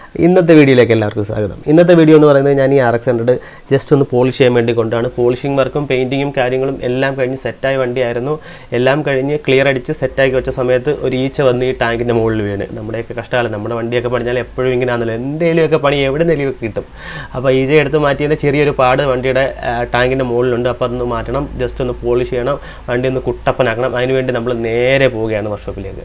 ഇന്നത്തെ വീഡിയോയിലേക്ക് എല്ലാവർക്കും സ്വാഗതം ഇന്നത്തെ വീഡിയോ എന്ന് പറയുന്നത് ഞാൻ ഈ ആർ എക്സ് ഹൺഡ്രഡ് ജസ്റ്റ് ഒന്ന് പോളിഷ് ചെയ്യാൻ വേണ്ടി കൊണ്ടാണ് പോളിഷിംഗ് വർക്കും പെയിൻറ്റിങ്ങും കാര്യങ്ങളും എല്ലാം കഴിഞ്ഞ് സെറ്റായ വണ്ടിയായിരുന്നു എല്ലാം കഴിഞ്ഞ് ക്ലിയർ അടിച്ച് സെറ്റാക്കി വെച്ച സമയത്ത് ഒരു ഈച്ച വന്ന് ഈ ടാങ്കിൻ്റെ മുകളിൽ വീണ് നമ്മുടെയൊക്കെ കഷ്ടകാലം നമ്മുടെ വണ്ടിയൊക്കെ പണിഞ്ഞാൽ എപ്പോഴും ഇങ്ങനെ ആണല്ലോ എന്തെങ്കിലുമൊക്കെ പണി എവിടെ നിന്നെങ്കിലുമൊക്കെ കിട്ടും അപ്പോൾ ഈച്ച എടുത്ത് മാറ്റിയതിൻ്റെ ചെറിയൊരു പാട് വണ്ടിയുടെ ടാങ്കിൻ്റെ മുകളിലുണ്ട് അപ്പോൾ അതൊന്ന് മാറ്റണം ജസ്റ്റ് ഒന്ന് പോളിഷ് ചെയ്യണം വണ്ടി ഒന്ന് കുട്ടപ്പനാക്കണം അതിനുവേണ്ടി നമ്മൾ നേരെ പോവുകയാണ് വർക്ക്ഷോപ്പിലേക്ക്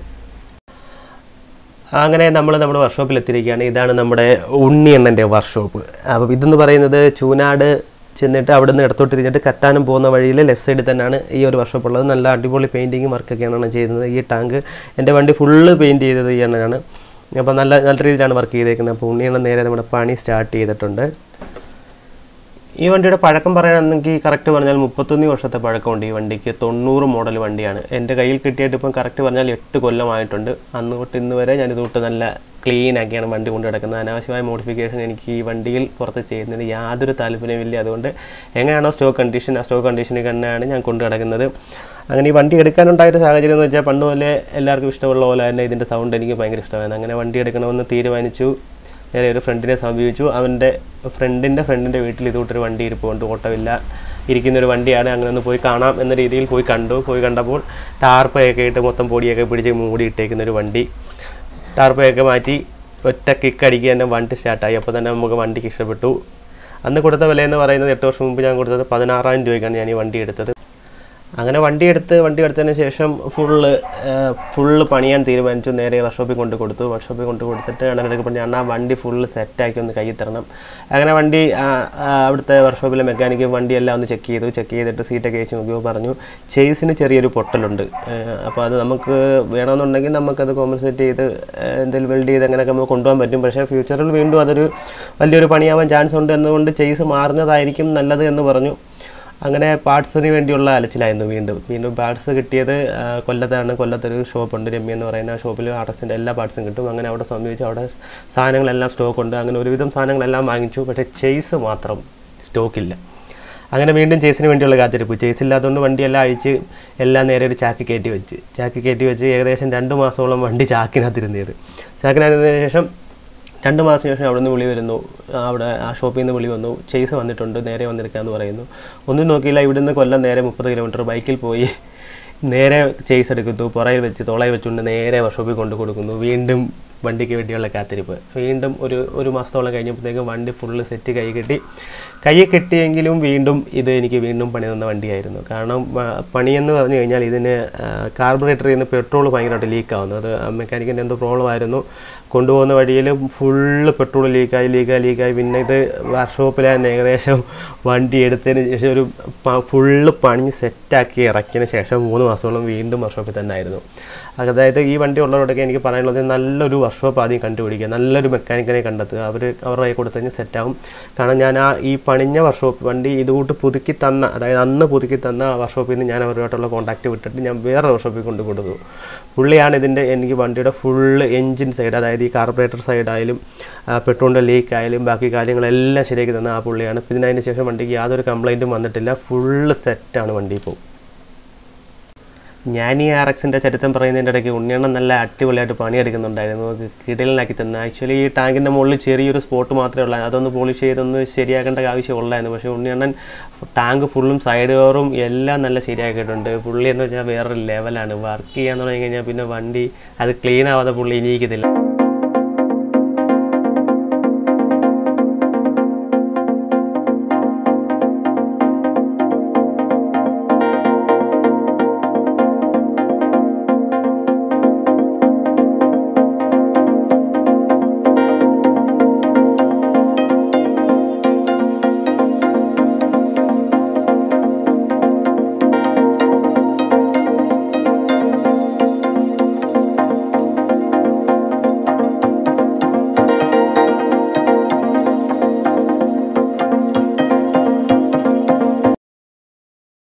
അങ്ങനെ നമ്മൾ നമ്മുടെ വർക്ക്ഷോപ്പിൽ എത്തിയിരിക്കുകയാണ് ഇതാണ് നമ്മുടെ ഉണ്ണിയണ്ണൻ്റെ വർക്ക്ഷോപ്പ് അപ്പോൾ ഇതെന്ന് പറയുന്നത് ചൂനാട് ചെന്നിട്ട് അവിടെ നിന്ന് ഇടത്തോട്ട് തിരിഞ്ഞിട്ട് കറ്റാനം പോകുന്ന വഴിയിൽ ലെഫ്റ്റ് സൈഡിൽ തന്നെയാണ് ഈ ഒരു വർക്ക്ഷോപ്പ് ഉള്ളത് നല്ല അടിപൊളി പെയിൻറ്റിങ് വർക്കൊക്കെയാണ് ചെയ്യുന്നത് ഈ ടാങ്ക് എൻ്റെ വണ്ടി ഫുള്ള് പെയിൻറ്റ് ചെയ്തത് ഈ എണ്ണനാണ് അപ്പോൾ നല്ല നല്ല രീതിയിലാണ് വർക്ക് ചെയ്തേക്കുന്നത് അപ്പോൾ ഉണ്ണിയണ്ണൻ നേരെ നമ്മുടെ പണി സ്റ്റാർട്ട് ചെയ്തിട്ടുണ്ട് ഈ വണ്ടിയുടെ പഴക്കം പറയുകയാണെങ്കിൽ കറക്റ്റ് പറഞ്ഞാൽ മുപ്പത്തൊന്ന് വർഷത്തെ പഴക്കമുണ്ട് ഈ വണ്ടിക്ക് തൊണ്ണൂറ് മോഡൽ വണ്ടിയാണ് എൻ്റെ കയ്യിൽ കിട്ടിയിട്ട് ഇപ്പം കറക്റ്റ് പറഞ്ഞാൽ എട്ട് കൊല്ലമായിട്ടുണ്ട് അന്ന് തൊട്ട് ഇന്ന് വരെ ഞാൻ ഇതുകൊണ്ട് നല്ല ക്ലീൻ ആക്കിയാണ് വണ്ടി കൊണ്ട് കിടക്കുന്നത് അനാവശ്യമായ മോഡിഫിക്കേഷൻ എനിക്ക് ഈ വണ്ടിയിൽ പുറത്ത് ചെയ്യുന്നതിന് യാതൊരു താല്പര്യമില്ല അതുകൊണ്ട് എങ്ങനെയാണോ സ്റ്റോക്ക് കണ്ടീഷൻ ആ സ്റ്റോക്ക് കണ്ടീഷനിൽ തന്നെയാണ് ഞാൻ കൊണ്ട് കിടക്കുന്നത് അങ്ങനെ ഈ വണ്ടി എടുക്കാനുണ്ടായൊരു സാഹചര്യം എന്ന് വെച്ചാൽ പണ്ട് പോലെ എല്ലാവർക്കും ഇഷ്ടമുള്ള പോലെ തന്നെ ഇതിൻ്റെ സൗണ്ട് എനിക്ക് ഭയങ്കര ഇഷ്ടമായിരുന്നു അങ്ങനെ വണ്ടി എടുക്കണമെന്ന് തീരുമാനിച്ചു നേരെ ഒരു ഫ്രണ്ടിനെ സമീപിച്ചു അവൻ്റെ ഫ്രണ്ടിൻ്റെ ഫ്രണ്ടിൻ്റെ വീട്ടിൽ ഇതുകൊണ്ടൊരു വണ്ടി ഇരിപ്പുണ്ട് ഓട്ടമില്ല ഇരിക്കുന്നൊരു വണ്ടിയാണ് അങ്ങനെ ഒന്ന് പോയി കാണാം എന്ന രീതിയിൽ പോയി കണ്ടു പോയി കണ്ടപ്പോൾ ടാർപ്പയൊക്കെ ഇട്ട് മൊത്തം പൊടിയൊക്കെ പിടിച്ച് മൂടി ഇട്ടേക്കുന്ന ഒരു വണ്ടി ടാർപ്പയൊക്കെ മാറ്റി ഒറ്റ കിക്ക് അടിക്കുക തന്നെ വണ്ടി സ്റ്റാർട്ടായി അപ്പോൾ തന്നെ നമുക്ക് വണ്ടിക്ക് ഇഷ്ടപ്പെട്ടു അന്ന് കൊടുത്ത വില എന്ന് പറയുന്നത് എട്ട് വർഷം മുമ്പ് ഞാൻ കൊടുത്തത് പതിനാറായിരം രൂപയ്ക്കാണ് ഞാൻ ഈ വണ്ടി എടുത്തത് അങ്ങനെ വണ്ടി എടുത്ത് വണ്ടി എടുത്തതിന് ശേഷം ഫുള്ള് ഫുള്ള് പണിയാൻ തീരുമാനിച്ചു നേരെ വർക്ക്ഷോപ്പിൽ കൊണ്ട് കൊടുത്തു വർക്ക്ഷോപ്പിൽ കൊണ്ട് കൊടുത്തിട്ട് അണ്ണനൊക്കെ പറഞ്ഞു അണ്ണാ വണ്ടി ഫുള്ള് സെറ്റാക്കി ഒന്ന് കയ്യിൽ തരണം അങ്ങനെ വണ്ടി ആ, ആ, അവിടുത്തെ വർക്ക്ഷോപ്പിലെ മെക്കാനിക്ക് വണ്ടി എല്ലാം ഒന്ന് ചെക്ക് ചെയ്തു ചെക്ക് ചെയ്തിട്ട് സീറ്റൊക്കെ വെച്ച് നോക്കിയപ്പോൾ പറഞ്ഞു ചേസിന് ചെറിയൊരു പൊട്ടലുണ്ട് അപ്പോൾ അത് നമുക്ക് വേണമെന്നുണ്ടെങ്കിൽ നമുക്കത് കോമ്പൻസേറ്റ് ചെയ്ത് ഏഹ്, എന്തെങ്കിലും വെൽഡ് ചെയ്ത് അങ്ങനെയൊക്കെ നമുക്ക് കൊണ്ടുപോകാൻ പറ്റും പക്ഷേ ഫ്യൂച്ചറിൽ വീണ്ടും അതൊരു വലിയൊരു പണിയാവാൻ ചാൻസ് ഉണ്ട് എന്നുകൊണ്ട് ചേസ് മാറുന്നതായിരിക്കും നല്ലത് എന്ന് പറഞ്ഞു അങ്ങനെ പാർട്സിന് വേണ്ടിയുള്ള അലച്ചിലായിരുന്നു വീണ്ടും വീണ്ടും പാർട്സ് കിട്ടിയത് ആ, കൊല്ലത്താണ് കൊല്ലത്തൊരു ഷോപ്പുണ്ട് രമ്യ എന്ന് പറയുന്ന ആ ഷോപ്പിൽ ആർട്സിൻ്റെ എല്ലാ പാർട്സും കിട്ടും അങ്ങനെ അവിടെ സമീപിച്ച് അവിടെ സാധനങ്ങളെല്ലാം സ്റ്റോക്ക് ഉണ്ട് അങ്ങനെ ഒരുവിധം സാധനങ്ങളെല്ലാം വാങ്ങിച്ചു പക്ഷേ ചേസ് മാത്രം സ്റ്റോക്കില്ല അങ്ങനെ വീണ്ടും ചേസിന് വേണ്ടിയുള്ള കാത്തിരിപ്പ് ചേസ് ഇല്ലാത്തതുകൊണ്ട് വണ്ടിയെല്ലാം അഴിച്ച് എല്ലാം നേരെ ഒരു ചാക്കി കയറ്റി വെച്ച് ചാക്കി കയറ്റി വെച്ച് ഏകദേശം രണ്ട് മാസത്തോളം വണ്ടി ചാക്കിനകത്തിരുന്നത് ചാക്കിനകത്തിരുന്നതിന് ശേഷം രണ്ട് മാസത്തിന് ശേഷം അവിടെ നിന്ന് വിളി വരുന്നു ആ, അവിടെ ആ ഷോപ്പിൽ നിന്ന് വിളി വന്നു ചേസ് വന്നിട്ടുണ്ട് നേരെ വന്നിരിക്കാമെന്ന് പറയുന്നു ഒന്നും നോക്കിയില്ല ഇവിടുന്ന് കൊല്ലം നേരെ മുപ്പത് കിലോമീറ്റർ ബൈക്കിൽ പോയി നേരെ ചേസ് എടുക്കുന്നു പുറയിൽ വെച്ച് തോളയിൽ വെച്ചുകൊണ്ട് നേരെ വർക്ക്ഷോപ്പിൽ കൊണ്ട് കൊടുക്കുന്നു വീണ്ടും വണ്ടിക്ക് വേണ്ടിയുള്ള കാത്തിരിപ്പ് വീണ്ടും ഒരു ഒരു മാസത്തോളം കഴിഞ്ഞപ്പോഴത്തേക്കും വണ്ടി ഫുള്ള് സെറ്റ് കൈ കെട്ടി കൈ കെട്ടിയെങ്കിലും വീണ്ടും ഇത് എനിക്ക് വീണ്ടും പണി തന്ന വണ്ടിയായിരുന്നു കാരണം ആ, പണിയെന്ന് പറഞ്ഞു കഴിഞ്ഞാൽ ഇതിന് കാർബറേറ്ററിൽ നിന്ന് പെട്രോൾ ഭയങ്കരമായിട്ട് ലീക്ക് ആവുന്നു അത് മെക്കാനിക്കിൻ്റെ എന്തോ പ്രോബ്ലം ആയിരുന്നു കൊണ്ടുപോകുന്ന വഴിയിൽ ഫുള്ള് പെട്രോൾ ലീക്കായി ലീക്കായി ലീക്കായി പിന്നെ ഇത് വർക്ക്ഷോപ്പിൽ തന്നെ ഏകദേശം വണ്ടി എടുത്തതിന് ശേഷം ഒരു ഫുള്ള് പണി സെറ്റാക്കി ഇറക്കിയതിന് ശേഷം മൂന്ന് മാസത്തോളം വീണ്ടും വർക്ക്ഷോപ്പിൽ തന്നെ ആയിരുന്നു അതായത് ഈ വണ്ടി ഉള്ളവരോടൊക്കെ എനിക്ക് പറയാനുള്ളത് നല്ലൊരു വർക്ക്ഷോപ്പ് ആദ്യം കണ്ടുപിടിക്കുക നല്ലൊരു മെക്കാനിക്കിനെ കണ്ടെത്തുക അവർ അവരുടെ കൈ കൊടുത്തു കഴിഞ്ഞാൽ സെറ്റാവും കാരണം ഞാൻ ആ ഈ പണിഞ്ഞ വർക്ക്ഷോപ്പ് വണ്ടി ഇതുകൂട്ട് പുതുക്കി തന്ന അതായത് അന്ന് പുതുക്കി തന്ന ആ വർക്ക്ഷോപ്പിൽ നിന്ന് ഞാൻ അവരുമായിട്ടുള്ള കോൺടാക്റ്റ് വിട്ടിട്ട് ഞാൻ വേറെ വർക്ക്ഷോപ്പിൽ കൊണ്ട് കൊടുത്തു പുള്ളിയാണ് ഇതിൻ്റെ എനിക്ക് വണ്ടിയുടെ ഫുള്ള് എൻജിൻ സൈഡ് അതായത് ഈ കാർബറേറ്റർ സൈഡായാലും പെട്രോളിൻ്റെ ലീക്ക് ആയാലും ബാക്കി കാര്യങ്ങളെല്ലാം ശരിയാക്കി തന്ന ആ പുള്ളിയാണ് പിന്നെ അതിന് ശേഷം വണ്ടിക്ക് യാതൊരു കംപ്ലൈൻറ്റും വന്നിട്ടില്ല ഫുള്ള് സെറ്റാണ് വണ്ടി ഇപ്പോൾ ഞാൻ ഈ ആർ എക്സിൻ്റെ ചരിത്രം പറയുന്നതിൻ്റെ ഇടയ്ക്ക് ഉണ്ണിയണ്ണം നല്ല അടിപൊളിയായിട്ട് പണിയെടുക്കുന്നുണ്ടായിരുന്നു അത് കിടലിനാക്കി തന്നെ ആക്ച്വലി ഈ ടാങ്കിൻ്റെ മുകളിൽ ചെറിയൊരു സ്പോട്ട് മാത്രമേ ഉള്ളൂ അതൊന്ന് പോളിഷ് ചെയ്തൊന്ന് ശരിയാക്കേണ്ട ആവശ്യമുള്ളായിരുന്നു പക്ഷേ ഉണ്ണിയണ്ണൻ ടാങ്ക് ഫുള്ളും സൈഡ് ഡോറും എല്ലാം നല്ല ശരിയാക്കിയിട്ടുണ്ട് പുള്ളി എന്ന് വെച്ചാൽ വേറൊരു ലെവലാണ് വർക്ക് ചെയ്യാൻ തുടങ്ങി കഴിഞ്ഞാൽ പിന്നെ വണ്ടി അത് ക്ലീൻ ആവാതെ പുള്ളി ഇനിയിക്കത്തില്ല